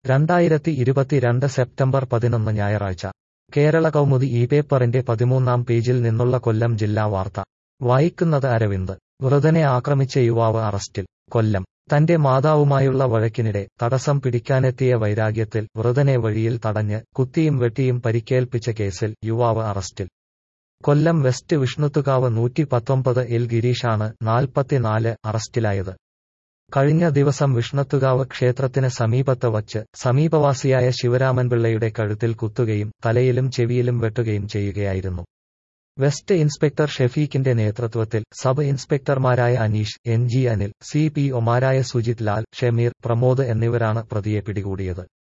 രണ്ടായിരത്തി ഇരുപത്തിരണ്ട് സെപ്റ്റംബർ പതിനൊന്ന് ഞായറാഴ്ച കേരള കൗമുദി ഈ പേപ്പറിന്റെ പതിമൂന്നാം പേജിൽ നിന്നുള്ള കൊല്ലം ജില്ലാ വാർത്ത വായിക്കുന്നത് അരവിന്ദ് വൃതനെ ആക്രമിച്ച യുവാവ് അറസ്റ്റിൽ കൊല്ലം തന്റെ മാതാവുമായുള്ള വഴക്കിനിടെ തടസ്സം പിടിക്കാനെത്തിയ വൈരാഗ്യത്തിൽ വൃതനെ വഴിയിൽ തടഞ്ഞ് കുത്തിയും വെട്ടിയും പരിക്കേൽപ്പിച്ച കേസിൽ യുവാവ് അറസ്റ്റിൽ കൊല്ലം വെസ്റ്റ് വിഷ്ണുത്തുകാവ് നൂറ്റി പത്തൊമ്പത് എൽ ഗിരീഷാണ് നാൽപ്പത്തിനാല് അറസ്റ്റിലായത് കഴിഞ്ഞ ദിവസം വിഷ്ണത്തുകാവ് ക്ഷേത്രത്തിന് സമീപത്ത് വച്ച് സമീപവാസിയായ ശിവരാമൻപിള്ളയുടെ കഴുത്തിൽ കുത്തുകയും തലയിലും ചെവിയിലും വെട്ടുകയും ചെയ്യുകയായിരുന്നു വെസ്റ്റ് ഇൻസ്പെക്ടർ ഷെഫീഖിന്റെ നേതൃത്വത്തിൽ സബ് ഇൻസ്പെക്ടർമാരായ Aneesh N G Anil C P ഒമാരായ സുജിത് ലാൽ ഷമീർ പ്രമോദ് എന്നിവരാണ് പ്രതിയെ പിടികൂടിയത്